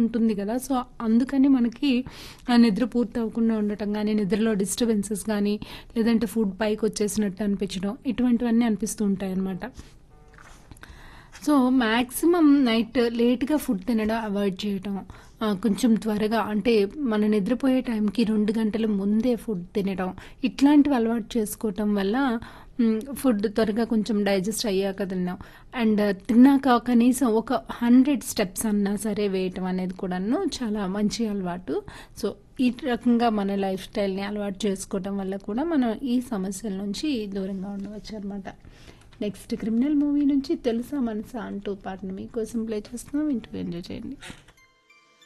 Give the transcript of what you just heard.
ఉంటుంది కదా! సో, అందుకని మనకి ఆ నిద్ర పూర్తి అవ్వకుండా ఉండటం గానీ, నిద్రలో డిస్టర్బెన్సెస్ గానీ, లేదంటే ఫుడ్ పైకొచ్చేసినట్టు అనిపించడం, ఇటువంటివన్నీ అనిపిస్తూ ఉంటాయనమాట. సో, మాక్సిమం నైట్ లేట్‌గా ఫుడ్ తినడం అవాయిడ్ చేయటం. ఆహ్, కొంచెం త్వరగా అంటే మన నిద్రపోయే టైంకి 2 గంటల ముందే ఫుడ్ తినడం. ఇట్లాంటివి అలవాటు చేసుకోవటం వల్ల హ్మ్, ఫుడ్ త్వరగా కొంచెం డైజెస్ట్ అయ్యాక తినడం. అండ్ తిన్నాక కనీసం ఒక 100 స్టెప్స్ అన్నా సరే వేయటం అనేది కూడాను చాలా మంచి అలవాటు. సో, ఈ రకంగా మన లైఫ్ స్టైల్‌ని అలవాటు చేసుకోవటం వల్ల కూడా మనం ఈ సమస్యల నుంచి దూరంగా ఉండవచ్చనమాట. నెక్స్ట్ 'క్రిమినల్' మూవీ నుంచి 'తెలుసా మనసా' అంటూ పాటను మీకోసం ప్లే చేస్తున్నాం. వింటూ ఎంజాయ్ చేయండి.